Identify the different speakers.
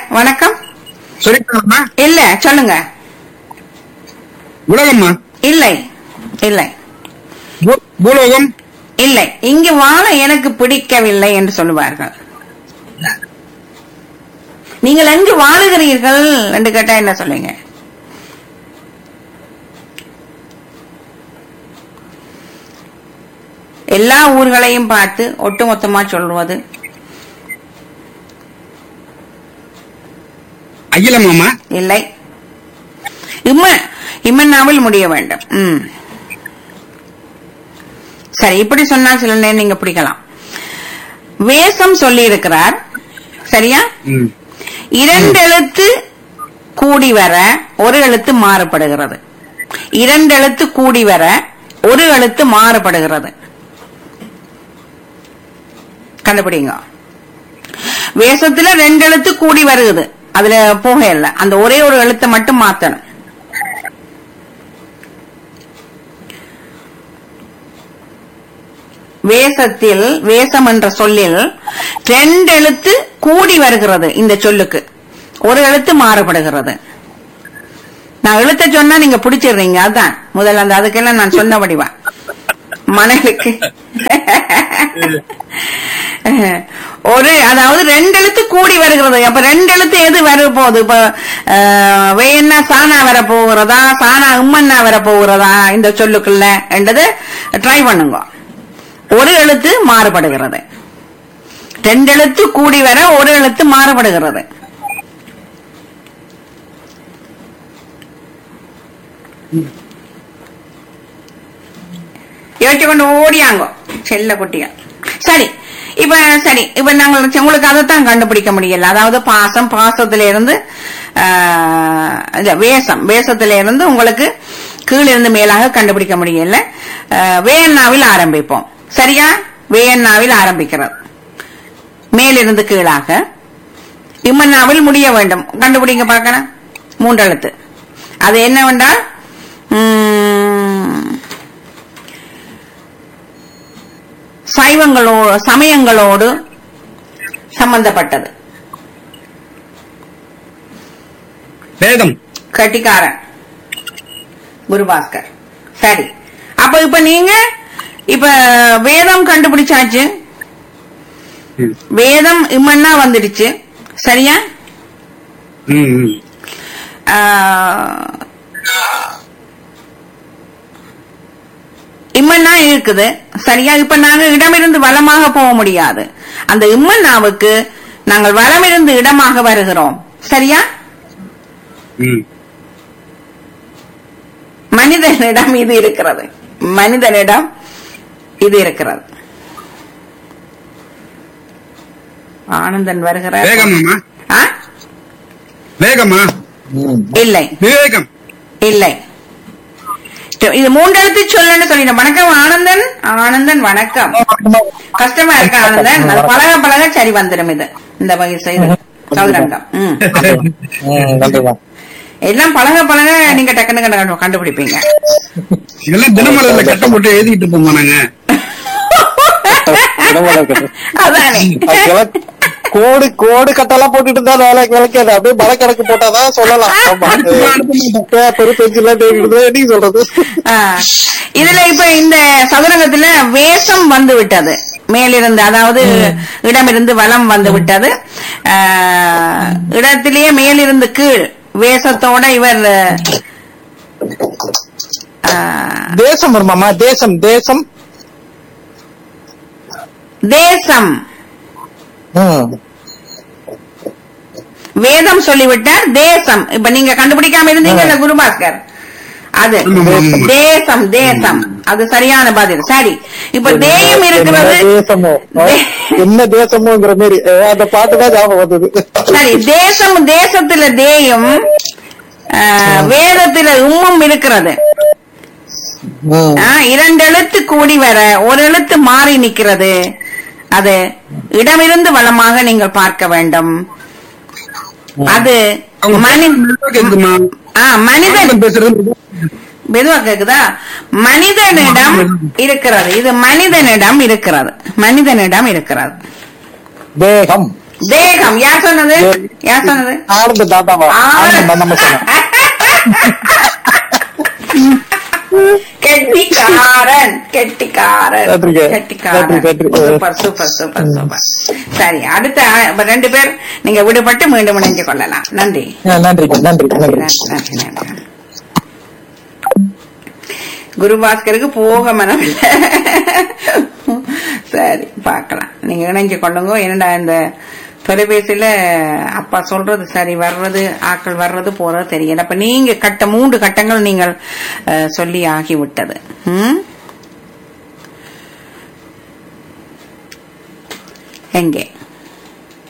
Speaker 1: வணக்கம்
Speaker 2: சொல்லிக்கலாமா
Speaker 1: இல்ல சொல்லுங்க
Speaker 2: உலகம்மா
Speaker 1: இல்லை இல்லை
Speaker 2: பூ- பூலோகம்
Speaker 1: இல்லை இங்கு வாழ எனக்கு பிடிக்கவில்லை என்று சொல்லுவார்கள் நீங்கள் எங்கு வாழுகிறீர்கள் என்று கேட்டா என்ன சொல்லுங்க எல்லா ஊர்களையும் பார்த்து ஒட்டுமொத்தமா சொல்வது
Speaker 2: அகிலமாமா
Speaker 1: இல்லை இம்ம இம்மன்னாவில் முடிய வேண்டும் ம் சரி இப்படி சொன்னால் சில நேரம் நீங்க பிடிக்கலாம் வேஷம் சொல்லி இருக்கிறார் சரியா
Speaker 2: ம்.
Speaker 1: இரண்டு எழுத்து கூடி வர ஒரு எழுத்து மாறுபடுகிறது இரண்டு எழுத்து கூடி வர ஒரு எழுத்து மாறுபடுகிறது கண்டுபிடிங்க வேஷத்துல ரெண்டு எழுத்து கூடி வருகுது அதுல போக இல்ல அந்த ஒரே ஒரு எழுத்தை மட்டும் மாத்தணும் வேஷத்தில் வேஷம் என்ற சொல்லில் ரெண்டு எழுத்து கூடி வருகிறது இந்த சொல்லுக்கு ஒரு எழுத்து மாறுபடுகிறது நான் எழுத்த சொன்னா நீங்க பிடிச்சிடுறீங்க அதான் முதல்ல அந்த அதுக்கெல்லாம் நான் சொன்ன வடிவா மணலுக்கு ஒரு அதாவது ரெண்டு எழுத்து கூடி வருகிறது அப்ப ரெண்டு எழுத்து எது வர போகுது இப்ப அஹ், வேணா சானா வர போகிறதா சானா உம்மன்னா வர போகிறதா இந்த சொல்லுக்குள்ள என்றது ட்ரை பண்ணுங்க ஒரு எழுத்து மாறுபடுகிறது ரெண்டு எழுத்து கூடி வர ஒரு எழுத்து மாறுபடுகிறது யோசிச்சு கொண்டு ஓடியாங்க செல்ல குட்டிகள் சரி இப்ப சரி இப்ப நாங்கள் உங்களுக்கு அதைத்தான் கண்டுபிடிக்க முடியல அதாவது பாசம் பாசத்துல இருந்து ஆஹ், இல்ல, வேஷம் வேஷத்துல இருந்து உங்களுக்கு கீழிருந்து மேலாக கண்டுபிடிக்க முடியல ஆஹ், வேயண்ணாவில் ஆரம்பிப்போம் சரியா வேயண்ணாவில் ஆரம்பிக்கிறது மேலிருந்து கீழாக இம்மன்னாவில் முடிய வேண்டும் கண்டுபிடிங்க பார்க்கணும் மூன்றெழுத்து அது என்னவென்றால் உம், சைவங்களோடு சமயங்களோடு சம்பந்தப்பட்டது
Speaker 2: வேதம்
Speaker 1: கட்டிக்காரன் குருபாஸ்கர் சரி அப்ப இப்ப நீங்க இப்ப வேதம் கண்டுபிடிச்சாச்சு
Speaker 2: ம்.
Speaker 1: வேதம் இம்மன்னா வந்துடுச்சு சரியா
Speaker 2: ம், ம்.
Speaker 1: ஆஹ், இம்மன்னா இருக்குது சரியா இப்ப நாங்க இடமிருந்து வலமாக போக முடியாது அந்த இம்மன்னாவுக்கு நாங்கள் வலமிருந்து இடமாக வருகிறோம் சரியா
Speaker 2: ம்.
Speaker 1: மனிதனிடம் இது இருக்கிறது மனிதனிடம் இது இருக்கிறது ஆனந்தன் வருகிறார்
Speaker 2: வேகமாமா
Speaker 1: ஆ?
Speaker 2: வேகமா
Speaker 1: இல்லை
Speaker 2: விவேகம்
Speaker 1: இல்லை இது மூன்றெழுத்து சொல்லுன்னு சொல்லிட்டேன் வணக்கம் ஆனந்தன் ஆனந்தன் வணக்கம் கஷ்டமா இருக்கு ஆனந்தன் அது பழக பழக சரி வந்துடும் இது இந்த வகை செய்து சதுரங்கம் ம்.
Speaker 3: நன்றிமா
Speaker 1: எல்லாம் பழக பழக நீங்க டக்குனு கண்டு- கண்டுபிடிப்பீங்க
Speaker 2: இதெல்லாம் தினமலர்ல கட்டம் போட்டு எழுதிட்டு இருப்போமா நாங்க
Speaker 1: அதானே
Speaker 3: கோடு கோடு கட்டெல்லாம் போட்டுட்டு இருந்தா வேலை விளக்காது அப்படியே மலை கணக்கு போட்டாதான் சொல்லலாம் ஆமா. பேப்பர் பெஞ்செல்லாம் தேடிட்டு நீ சொல்றது
Speaker 1: ஆ. இதுல இப்ப இந்த சதுரங்கத்துல வேஷம் வந்து விட்டது மேலிருந்து அதாவது இடமிருந்து வலம் வந்து விட்டது ஆ, இடத்திலேயே மேலிருந்து கீழ் வேஷத்தோட இவர் ஆ,
Speaker 3: தேசம் வருமாமா தேசம் தேசம்
Speaker 1: தேசம்
Speaker 3: ம்.
Speaker 1: வேதம் சொல்லிவிட்டார் தேசம் இப்ப நீங்க கண்டுபிடிக்காம இருந்தீங்கல்ல குருபாஸ்கர் அது தேசம் தேசம் அது சரியான பதில் சரி இப்ப தேயம் இருக்கிறது
Speaker 3: என்ன தேசமோ
Speaker 1: தே-
Speaker 3: என்ன தேசமோங்கிற மாதிரி அஹ் அந்த பாட்டு தான் ஞாபகம் வந்தது
Speaker 1: சரி தேசம் தேசத்துல தேயும் ஆ, வேதத்துல உம்மும் இருக்கிறது
Speaker 3: ம்.
Speaker 1: ஆ, இரண்டு எழுத்து கூடி வர ஒரு எழுத்து மாறி நிக்கிறது அது இடமிருந்து வளமாக நீங்கள் பார்க்க வேண்டும் அது
Speaker 2: அவங்க
Speaker 1: மனி
Speaker 2: மெதுவா கேக்குதுமா
Speaker 1: ஆ, மனிதன்
Speaker 2: ஆனந்தன் பேசுறது
Speaker 1: மெதுவா கேக்குதா மனிதனிடம் இருக்கிறது இது மனிதனிடம் இருக்கிறது மனிதனிடம் இருக்கிறது
Speaker 3: தேகம்
Speaker 1: தேகம் யார் சொன்னது யார் சொன்னது
Speaker 3: ஆனந்த தாத்தாவா ஆனந்த நம்ம சொன்னோம்
Speaker 1: கெட்டிக்காரன் கெட்டிக்காரன்
Speaker 3: நன்றிங்க.
Speaker 1: கெட்டிக்காரன்
Speaker 3: நன்றி, நன்றி.
Speaker 1: சூப்பர் சூப்பர் சூப்பர் சூப்பர் சரி அடுத்த இப்ப ரெண்டு பேர் நீங்க விடுபட்டு மீண்டும் இணைஞ்சு கொள்ளலாம் நன்றி
Speaker 3: ஆ, நன்றிங்க நன்றி நன்றி
Speaker 1: நன்றி நன்றி நன்றி குருபாஸ்கருக்கு போக மனம் இல்ல சரி பார்க்கலாம் நீங்க இணைஞ்சு கொள்ளுங்க என்னடா இந்த தொலைபேசியில அப்பா சொல்றது சரி வர்றது ஆக்கள் வர்றது போறது தெரியல அப்ப நீங்க கட்ட மூன்று கட்டங்கள் நீங்கள் அஹ், சொல்லி ஆகிவிட்டது ம்